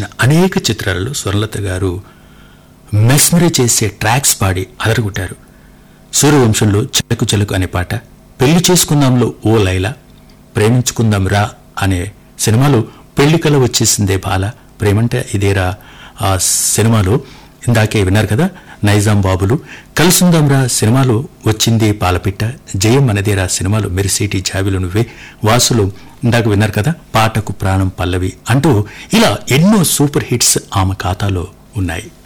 వచ్చిన అనేక చిత్రాలలో స్వర్ణలత గారు మెస్మరీ చేసే ట్రాక్స్ పాడి అదరగొట్టారు సూర్యవంశంలో చిలకు చిలకు అనే పాట పెళ్లి చేసుకుందాంలో ఓ లైలా ప్రేమించుకుందాం రా అనే సినిమాలో పెళ్లి కల వచ్చేసిందే బాల ప్రేమంటే ఇదేరా ఆ సినిమాలో ఇందాకే విన్నారు కదా నైజాం బాబులు కలుసుందాం రా సినిమాలో వచ్చింది పాలపిట్ట జయం అనేదేరా సినిమాలో మెరిసేటి జాబిలు నువ్వే వాసులు ఇందాక విన్నారు కదా పాటకు ప్రాణం పల్లవి అంటూ ఇలా ఎన్నో సూపర్ హిట్స్ ఆమె ఖాతాలో ఉన్నాయి